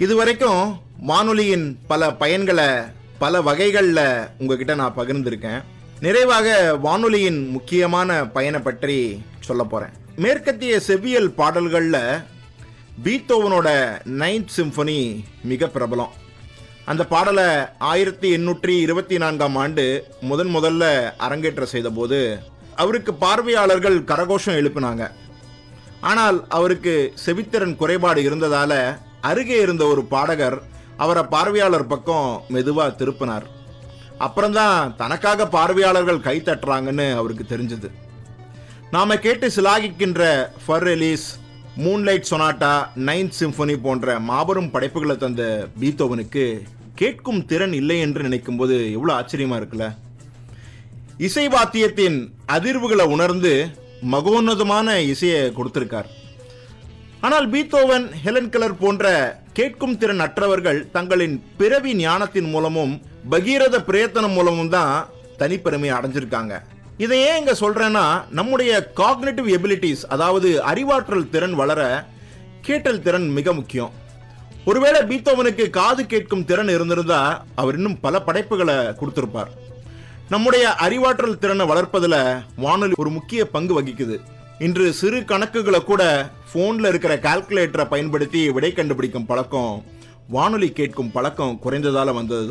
இதுவரைக்கும் வானொலியின் பல பயன்களை பல வகைகளில் உங்ககிட்ட நான் பகிர்ந்திருக்கேன் நிறைவாக வானொலியின் முக்கியமான பயனை பற்றி சொல்ல போறேன் மேற்கத்திய செவ்வியல் பாடல்களில் பீத்தோவனோட நைன்த் சிம்பனி மிக பிரபலம் அந்த பாடலை ஆயிரத்தி எண்ணூற்றி இருபத்தி நான்காம் ஆண்டு முதன் முதல்ல அரங்கேற்ற செய்தபோது அவருக்கு பார்வையாளர்கள் கரகோஷம் எழுப்பினாங்க ஆனால் அவருக்கு செவித்திறன் குறைபாடு இருந்ததால அருகே இருந்த ஒரு பாடகர் அவரை பார்வையாளர் பக்கம் மெதுவா திருப்பினார் அப்புறம்தான் தனக்காக பார்வையாளர்கள் கை தட்டுறாங்கன்னு அவருக்கு தெரிஞ்சது நாம கேட்டு சிலாகிக்கின்ற Fur Elise Moonlight Sonata ninth symphony போன்ற மாபெரும் படைப்புகளை தந்த பீத்தோவனுக்கு கேட்கும் திறன் இல்லை என்று நினைக்கும்போது எவ்வளவு ஆச்சரியமா இருக்குல்ல இசை வாத்தியத்தின் அதிர்வுகளை உணர்ந்து மகோன்னதமான இசையை கொடுத்திருக்கார் ஆனால் பீத்தோவன் ஹெலன் கலர் போன்ற கேட்கும் திறன் அற்றவர்கள் தங்களின் பிறவி ஞானத்தின் மூலமும் பகீரத பிரயத்தனம் மூலமும் தான் தனிப்பெருமை அடைஞ்சிருக்காங்க இதை ஏன் இங்க சொல்றேன்னா நம்முடைய காக்னேட்டிவ் எபிலிட்டிஸ் அதாவது அறிவாற்றல் திறன் வளர கேட்டல் திறன் மிக முக்கியம் ஒருவேளை பீத்தோவனுக்கு காது கேட்கும் திறன் இருந்திருந்தா அவர் இன்னும் பல படைப்புகளை கொடுத்திருப்பார் நம்முடைய அறிவாற்றல் திறனை வளர்ப்பதுல வானொலி ஒரு முக்கிய பங்கு வகிக்குது இன்று சிறு கணக்குகளை கூட போன்ல இருக்கிற கால்குலேட்டரை பயன்படுத்தி விடை கண்டுபிடிக்கும் பழக்கம் வானொலி கேட்கும் பழக்கம் குறைந்ததால வந்தது